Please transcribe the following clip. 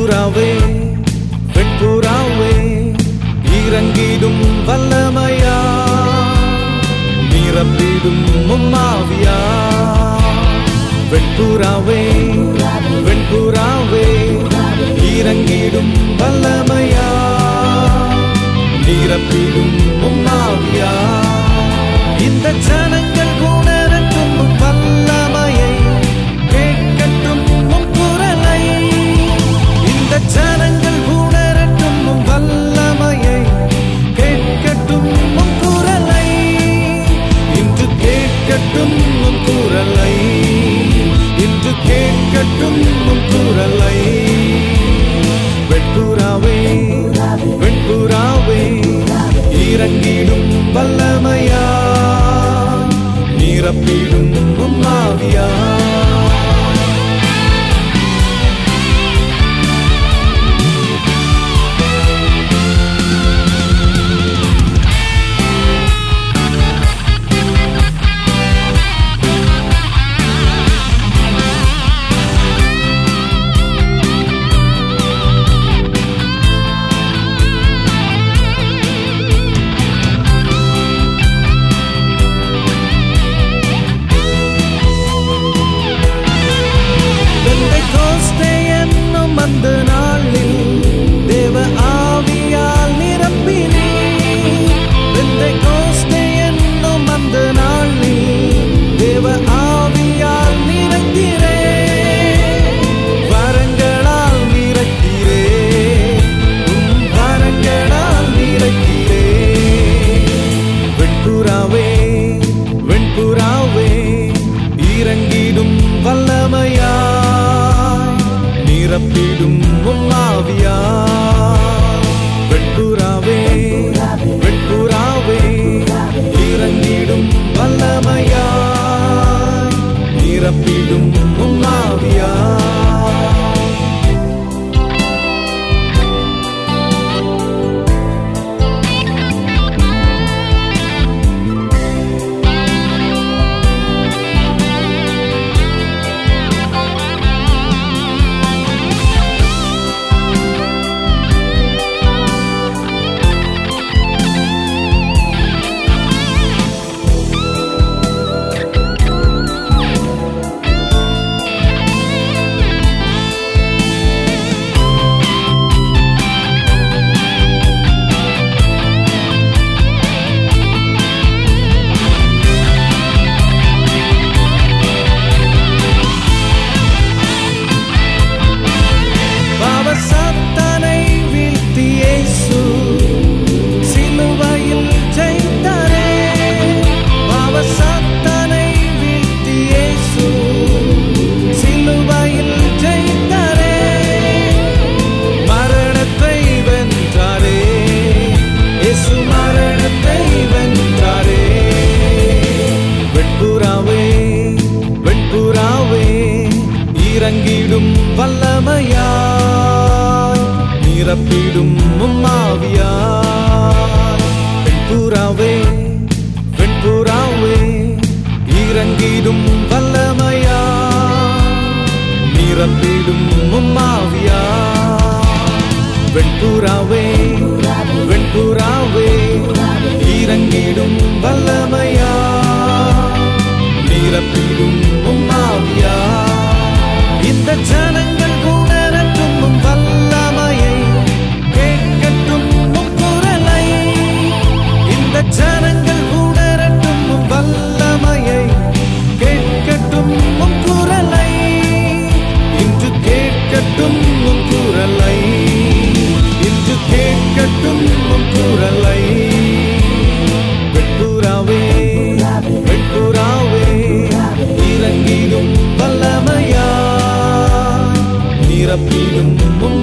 வெண்புறாவே வெண்புறாவே இறங்கிடும் வல்லமையா நிரப்பிடும் மும்மாவியா வெண்புறாவே வெண்புறாவே இறங்கிடும் வல்லமையா நிரப்பிடும் மும்மாவியா இந்த ஜனங்கள் உணரட்டும் உம் வல்லமையை கேட்கட்டும் உம் குரலை இந்த ஜனங்கள் உணரட்டும் உம் வல்லமையை கேட்கட்டும் உம் குரலை இன்று கேட்கட்டும் உம் குரலை இன்று கேட்கட்டும் உம் குரலை வெண்புறாவே வெண்புறாவே இறங்கிடும் வல்லமையா நிரப்பிடும் உம்மாவியா பெந்தைக்கோஸ்தே என்னும் அந்த நாளில் தேவ ஆவியால் நிரப்பினே பெந்தைக்கோஸ்தே என்னும் அந்த நாளில் தேவ ஆவியால் நிறைந்தீரே வரங்களால் நிறைத்தீரே உம் வரங்களால் நிறைத்தீரே வெண்புறாவே வெண்புறாவே இறங்கிடும் வல்லமையா நிரப்பிடும் உம்மாவியா வெண்புறாவே வெண்புறாவே இறங்கிடும் வல்லமையா நிரப்பிடும் உம்மாவியா பாவ சாத்தானை வீழ்த்தி இயேசு சிலுவையில் ஜெயித்தாரே பாவ சாத்தானை வீழ்த்தி இயேசு சிலுவையில் ஜெயித்தாரே மரணத்தை வென்றாரே இயேசு மரணத்தை வென்றாரே வெண்புறாவே வெண்புறாவே இறங்கிடும் வல்லமையா நிரப்பிடும் மும்மாவியா வெண்புறாவே வெண்புறாவே இறங்கிடும் வல்லமையா நிரப்பிடும் மும்மாவியா வெண்புறாவே வெண்புறாவே இறங்கிடும் வல்லமையா நிரப்பிடும் உம்மாவியா இந்த ஜனங்கள் உணரட்டும் உம் வல்லமையை கேட்கட்டும் உம் குரலை இந்த ஜனங்கள் உணரட்டும் உம் வல்லமையை கேட்கட்டும் உம் குரலை இன்று கேட்கட்டும் உம் குரலை இன்று கேட்கட்டும் உம் குரலை வெண்புறாவே வெண்புறாவே இறங்கிடும் வல்லமையா நிரப்பிடும் உம்